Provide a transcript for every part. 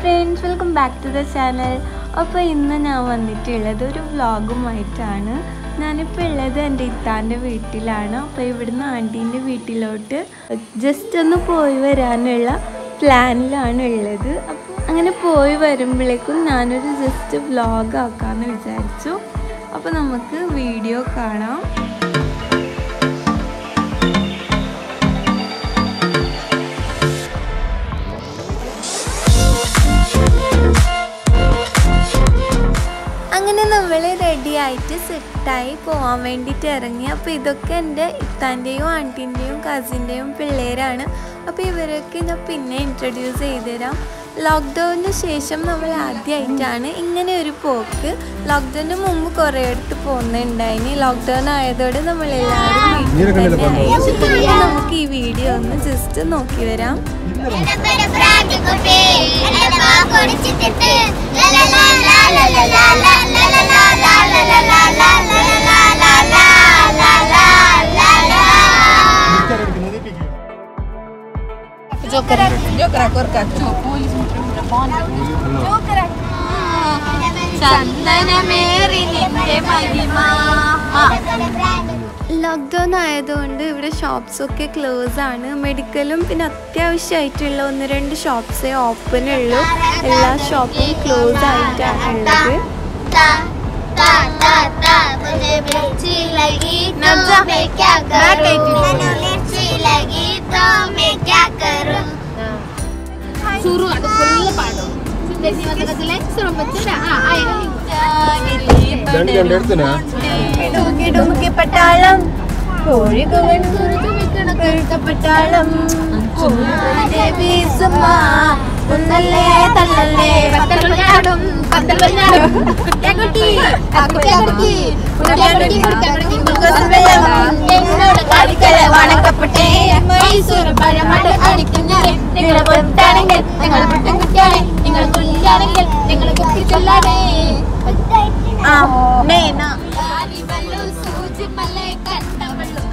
Friends welcome back to the channel അപ്പോൾ ഇന്ന് ഞാൻ വന്നിട്ടുള്ളത് ഒരു വ്ളോഗുമായിട്ടാണ് ഞാനിപ്പോൾ ഉള്ളത് എൻ്റെ ഇത്താൻ്റെ വീട്ടിലാണ് അപ്പോൾ ഇവിടുന്ന് ആൻറ്റീൻ്റെ വീട്ടിലോട്ട് ജസ്റ്റ് ഒന്ന് പോയി വരാനുള്ള പ്ലാനിലാണ് ഉള്ളത് അപ്പോൾ അങ്ങനെ പോയി വരുമ്പോഴേക്കും ഞാനൊരു ജസ്റ്റ് വ്ളോഗ് ആക്കാമെന്ന് വിചാരിച്ചു അപ്പോൾ നമുക്ക് വീഡിയോ കാണാം അങ്ങനെ നമ്മൾ റെഡി ആയിട്ട് സെറ്റായി പോകാൻ വേണ്ടിയിട്ട് ഇറങ്ങി അപ്പോൾ ഇതൊക്കെ എൻ്റെ ഇത്താൻ്റെയും ആൻറ്റീൻ്റെയും കസിൻ്റെയും പിള്ളേരാണ് അപ്പോൾ ഇവരൊക്കെ ഞാൻ പിന്നെ ഇൻട്രൊഡ്യൂസ് ചെയ്തുതരാം ലോക്ക്ഡൗണിന് ശേഷം നമ്മൾ ആദ്യമായിട്ടാണ് ഇങ്ങനെ ഒരു പോക്ക് ലോക്ക്ഡൗണിന് മുമ്പ് കുറേ അടുത്ത് പോകുന്നുണ്ടായിന് ലോക്ക്ഡൗൺ ആയതോടെ നമ്മളെല്ലാവരും വീട്ടിൽ തന്നെയായി അപ്പോൾ നമുക്ക് ഈ വീഡിയോ ഒന്ന് ജസ്റ്റ് നോക്കി വരാം എന്റെ ഫ്രാങ്ക് കുട്ടി എന്റെ പാ കുടിച്ചിട്ടിട്ട് ലലലാ ലലലാ ലലലാ ലലലാ ലലലാ ലലലാ ലലലാ ചന്ദനമേറി നിന്റെ മഹിമ ലോക്ക്ഡൗൺ ആയതുകൊണ്ട് ഇവിടെ ഷോപ്സ് ഒക്കെ ക്ലോസ് ആണ് മെഡിക്കലും പിന്നെ അത്യാവശ്യമായിട്ടുള്ള ഒന്ന് രണ്ട് ഷോപ്സേ ഓപ്പൺ ഉള്ളൂ എല്ലാ ഷോപ്പും ക്ലോസ് ആയിട്ടാണ് ഉള്ളത് ता ता ता ता मुझे मिर्ची लगी तो मैं क्या करूं मुझे मिर्ची लगी तो मैं क्या करूं suruh ada full paduh. Dari sini kata kata lain suruh baca dah. Ah, air ni. രണ്ട് രണ്ടെടുത്തിനാ പട്ടാളം കോഴികൾ പട്ടാളം ഒന്നല്ലേ തള്ളല്ലേ Patal bernyadum, patal bernyadum. Yang kuki, aku yang kuki. Udah yang kuki, udah kuki, എന്നോട് കളിക്കലെ വണക്കപ്പെട്ടേ മൈസൂർ പഴമട അടിക്കുഞ്ഞാറേ നിങ്ങൾ പൊട്ടാണെങ്കിൽ നിങ്ങൾ പൊട്ടും കുട്ടിയാണേ നിങ്ങൾ കുഞ്ഞാണെങ്കിൽ നിങ്ങൾ കുട്ടി ചൊല്ലാണേ സൂചി മല്ലേ കണ്ടവളും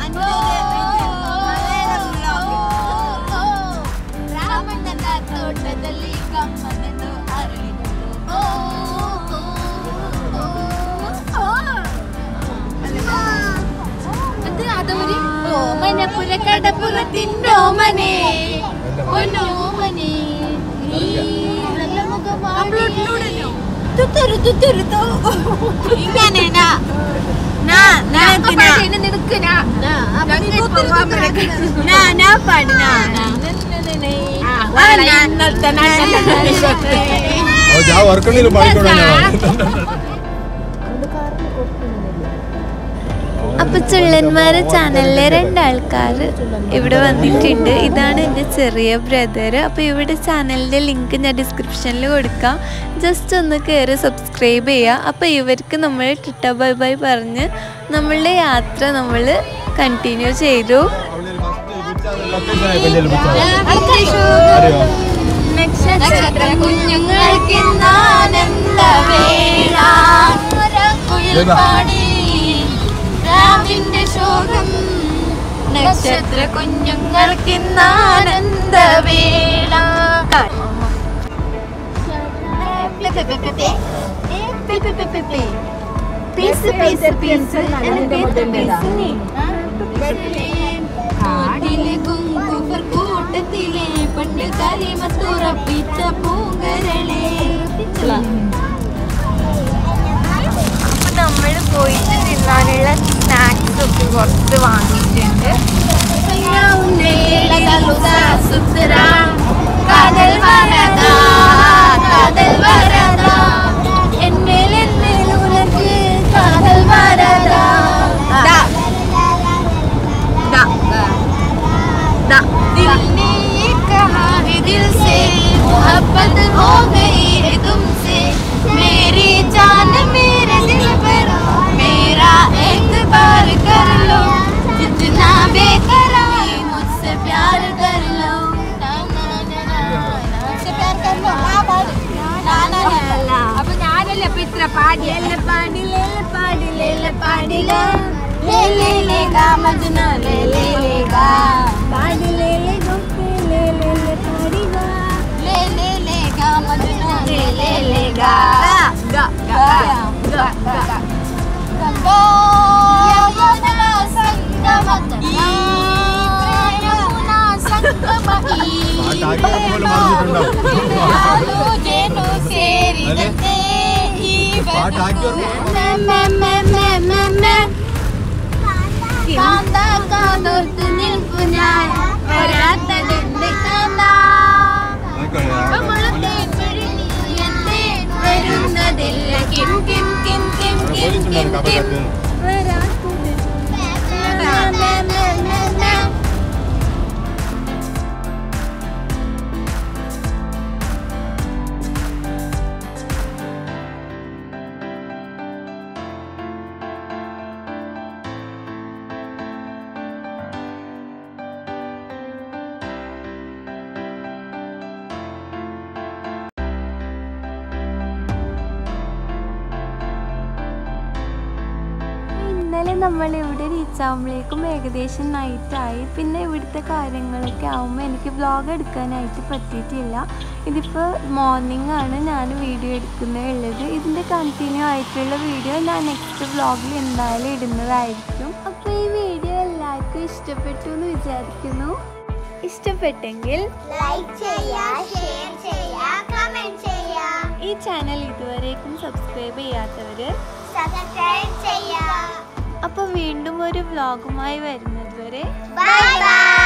ರಾಮಣ್ಣನ ತೋಟದಲ್ಲಿ ಕಮ್ಮನನ್ನು ಅರಳಿದಳು ಓ, ಓ, ಓ, ಓ. അത് അതവര് ഓമനപ്പുര കടപ്പുറത്തിന്നോമനെ ഒന്നോമനെ നീ നല്ല മുഖമാണ് തുത്തരു തുത്തരു തോ ഇങ്ങനെ നിനക്ക് ഞാൻ വർക്കണില്ല പാടിക്കോളാം അപ്പൊ ചുള്ളന്മാരെ ചാനലിലെ രണ്ടാൾക്കാർ ഇവിടെ വന്നിട്ടുണ്ട് ഇതാണ് എൻ്റെ ചെറിയ ബ്രദർ അപ്പോൾ ഇവിടെ ചാനലിൻ്റെ ലിങ്ക് ഞാൻ ഡിസ്ക്രിപ്ഷനിൽ കൊടുക്കാം ജസ്റ്റ് ഒന്ന് കയറി സബ്സ്ക്രൈബ് ചെയ്യുക അപ്പോൾ ഇവർക്ക് നമ്മൾ ടിട്ട ബൈ ബൈ പറഞ്ഞ് നമ്മളുടെ യാത്ര നമ്മൾ കണ്ടിന്യൂ ചെയ്തു നക്ഷത്ര കുഞ്ഞുങ്ങൾക്ക് ആനന്ദവേള കുയിൽ പാടി രാവിന്റെ ശോകം നക്ഷത്ര കുഞ്ഞുങ്ങൾക്ക് ആനന്ദവേള പീസ് പീസ് പീസ് കാട്ടിലെ കുങ്കുമർ കൂട്ടത്തിലെ പണ്ട് കരിമത്തുറപ്പിച്ച പൂങ്കരളെ അപ്പോൾ നമ്മൾ പോയിട്ട് തിന്നാനുള്ള സ്നാക്സ് ഒക്കെ കുറച്ച് വാങ്ങിയിട്ടുണ്ട് കാതൽ വരദാ കാതൽ വരദാ എന്നിൽ എന്നിൽ ഉനക്ക് കാതൽ വരദാ दिल ने ये कहा है दिल से मोहब्बत हो गई है तुमसे मेरी जान मेरे दिल पर मेरा एतबार कर लो जितना बेकरार मुझसे प्यार कर लो ना, ना, ना, ना, ना, मुझसे प्यार कर लो ना, पाടി. ना, ना, ना, ना. അപ്പൊ ഞാനല്ലേ അപ്പൊ ഇത്ര പാടി പാടി പാടി പാടി ലേ ലേ ലേ ഗാ മജ്ന ലേ ലേ ലേ ഗാ പാടി ലേ ലേ ഗോ ലേ ലേ ലേ പാടി ഗാ ലേ ലേ ലേ ഗാ മജ്ന പാട്ടാക്കിയവർക്ക് പോലും മറന്നിട്ടുണ്ടാവും പാട്ടാക്കിയവർക്ക് കാന്തോർത്ത് നിൽക്കു ഞാൻ വരാത്തതെന്ത് കാന്താ നമ്മളത്തെ പിഴിഞ്ഞെന്തേ വരുന്നതില്ല കിം കിം കിം കിം കിം കിം കിം ഇന്നലെ നമ്മൾ ഇവിടെ റീച്ച് ആകുമ്പോഴേക്കും ഏകദേശം നൈറ്റായി പിന്നെ ഇവിടുത്തെ കാര്യങ്ങളൊക്കെ ആകുമ്പോൾ എനിക്ക് വ്ളോഗ് എടുക്കാനായിട്ട് പറ്റിയിട്ടില്ല ഇതിപ്പോൾ മോർണിംഗ് ആണ് ഞാൻ വീഡിയോ എടുക്കുന്നത് ഉള്ളത് ഇതിൻ്റെ കണ്ടിന്യൂ ആയിട്ടുള്ള വീഡിയോ ഞാൻ നെക്സ്റ്റ് വ്ളോഗിൽ എന്തായാലും ഇടുന്നതായിരിക്കും അപ്പോൾ ഈ വീഡിയോ എല്ലാവർക്കും ഇഷ്ടപ്പെട്ടു എന്ന് വിചാരിക്കുന്നു ഇഷ്ടപ്പെട്ടെങ്കിൽ ലൈക്ക് ചെയ്യാ ഷെയർ ചെയ്യാ കമന്റ് ചെയ്യാ ഈ ചാനൽ ഇതുവരേക്കും സബ്സ്ക്രൈബ് ചെയ്യാത്തവർ സബ്സ്ക്രൈബ് ചെയ്യാ അപ്പോൾ വീണ്ടും ഒരു വ്ളോഗുമായി വരുന്നത് വരെ ബൈ ബൈ